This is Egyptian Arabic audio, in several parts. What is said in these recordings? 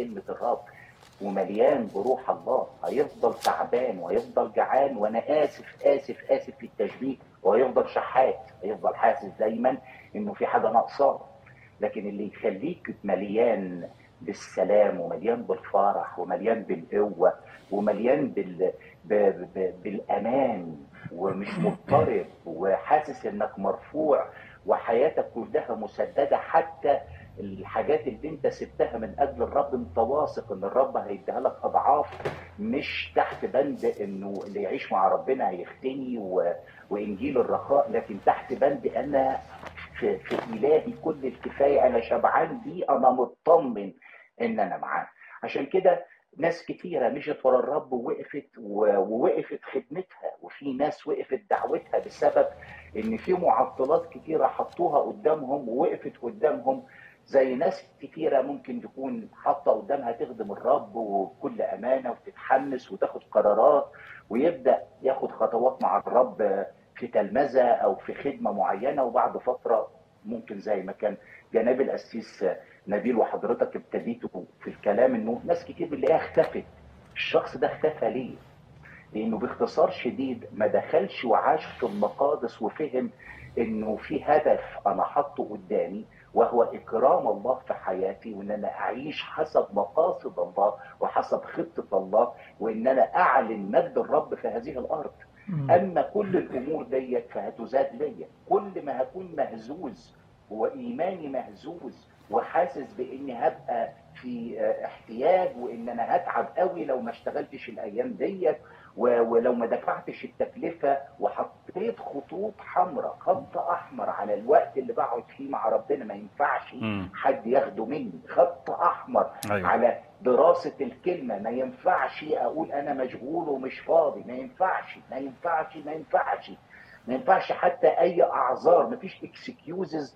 كلمه الرب ومليان بروح الله هيفضل تعبان وهيفضل جعان وانا اسف اسف اسف في التشبيه وهيفضل شحات هيفضل حاسس دايما انه في حاجه ناقصاه لكن اللي يخليك مليان بالسلام ومليان بالفرح ومليان بالقوه ومليان بال... ب... ب... بالامان ومش مضطرب وحاسس انك مرفوع وحياتك كلها مسدده حتى الحاجات اللي انت سبتها من اجل الرب انت واثق ان الرب هيديها لك اضعاف مش تحت بند انه اللي يعيش مع ربنا هيختني و... وانجيل الرخاء لكن تحت بند انا في, في الهي كل الكفايه انا شبعان بيه انا مطمن ان انا معاه عشان كده ناس كتيرة مشت ورا الرب ووقفت ووقفت خدمتها وفي ناس وقفت دعوتها بسبب ان في معطلات كتيرة حطوها قدامهم ووقفت قدامهم زي ناس كتيرة ممكن تكون حاطة قدامها تخدم الرب وبكل أمانة وتتحمس وتاخد قرارات ويبدأ ياخد خطوات مع الرب في تلمذة أو في خدمة معينة وبعد فترة ممكن زي ما كان جناب القسيس نبيل وحضرتك ابتديتوا في الكلام انه ناس كتير بنلاقيها اختفت الشخص ده اختفى ليه؟ لانه باختصار شديد ما دخلش وعاش في المقادس وفهم انه في هدف انا حاطه قدامي وهو اكرام الله في حياتي وان انا اعيش حسب مقاصد الله وحسب خطه الله وان انا اعلن مجد الرب في هذه الارض. اما كل الامور ديت فهتزاد ليا كل ما هكون مهزوز وايماني مهزوز وحاسس باني هبقى في احتياج وان انا هتعب قوي لو ما اشتغلتش الايام ديت ولو ما دفعتش التكلفه وحطيت خطوط حمراء خط احمر على الوقت اللي بقعد فيه مع ربنا ما ينفعش مم. حد ياخده مني خط احمر أيوة. على دراسه الكلمه ما ينفعش اقول انا مشغول ومش فاضي ما ينفعش ما ينفعش ما ينفعش ما ينفعش حتى اي اعذار ما فيش اكسكيوزز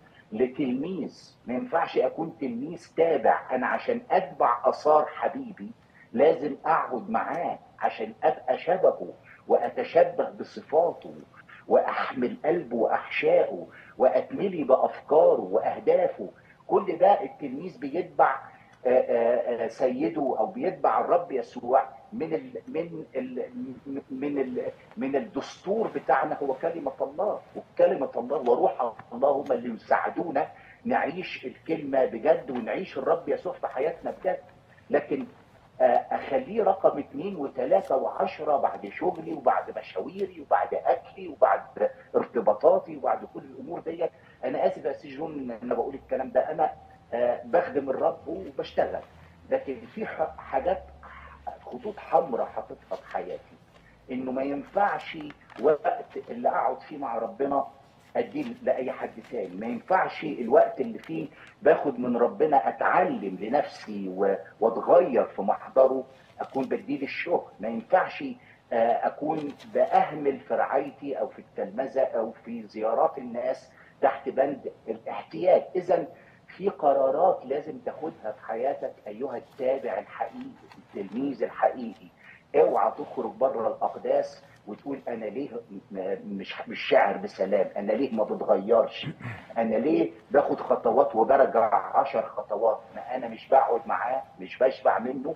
لتلميذ ما ينفعش اكون تلميذ تابع انا عشان اتبع اثار حبيبي لازم اقعد معاه عشان ابقى شبهه واتشبه بصفاته واحمل قلبه واحشائه واتملي بافكاره واهدافه كل ده التلميذ بيتبع آه، آه، آه، سيده او بيتبع الرب يسوع من ال من ال من ال من الدستور بتاعنا هو كلمه الله وكلمه الله وروح الله هم اللي يساعدونا نعيش الكلمه بجد ونعيش الرب يسوع في حياتنا بجد لكن آه، اخليه رقم اثنين وثلاثه وعشره بعد شغلي وبعد مشاويري وبعد اكلي وبعد ارتباطاتي وبعد كل الامور ديت انا اسف يا سي جون ان انا بقول الكلام ده انا آه، بخدم الرب وبشتغل لكن في ح- حاجات خطوط حمراء حاططها في حياتي انه ما ينفعش وقت اللي اقعد فيه مع ربنا اديه لاي حد تاني ما ينفعش الوقت اللي فيه باخد من ربنا اتعلم لنفسي و- واتغير في محضره اكون بديه للشغل ما ينفعش آه، اكون باهمل في رعايتي او في التلمذه او في زيارات الناس تحت بند الاحتياج اذا في قرارات لازم تاخدها في حياتك ايها التابع الحقيقي التلميذ الحقيقي اوعى تخرج بره الاقداس وتقول انا ليه م- مش مش شاعر بسلام انا ليه ما بتغيرش انا ليه باخد خطوات وبرجع عشر خطوات ما انا مش بقعد معاه مش بشبع منه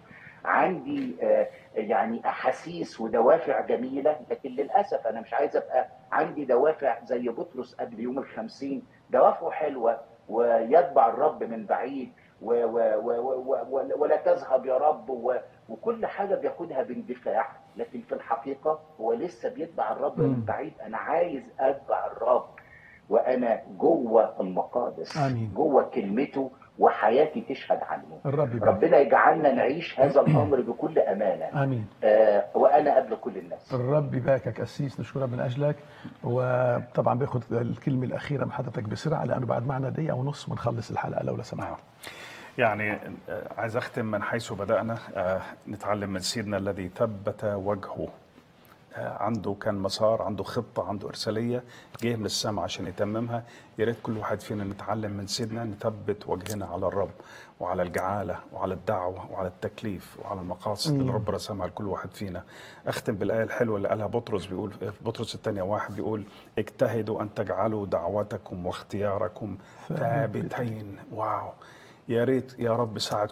عندي آه، يعني احاسيس ودوافع جميله لكن للاسف انا مش عايز ابقى عندي دوافع زي بطرس قبل يوم الخمسين دوافعه حلوه ويتبع الرب من بعيد و و و و و ولا تذهب يا رب و وكل حاجه بياخدها باندفاع لكن في الحقيقه هو لسه بيتبع الرب من مم. بعيد انا عايز اتبع الرب وانا جوه المقادس آمين. جوه كلمته وحياتي تشهد عنه الرب يبارك ربنا يجعلنا نعيش هذا الامر بكل امانه امين آه وانا قبل كل الناس الرب يباركك أسيس نشكرك من أجلك وطبعا باخد الكلمة الأخيرة من حضرتك بسرعة لأنه بعد معنا دقيقة ونص ونخلص الحلقة لو لا سمحت يعني آه، عايز اختم من حيث بدانا آه، نتعلم من سيدنا الذي ثبت وجهه آه، عنده كان مسار عنده خطه عنده ارساليه جه من السماء عشان يتممها يا ريت كل واحد فينا نتعلم من سيدنا نثبت وجهنا على الرب وعلى الجعاله وعلى الدعوه وعلى التكليف وعلى المقاصد اللي رب رسمها لكل واحد فينا اختم بالايه الحلوه اللي قالها بطرس بيقول في بطرس الثانيه واحد بيقول اجتهدوا ان تجعلوا دعوتكم واختياركم ثابتين واو يا ريت يا رب ساعد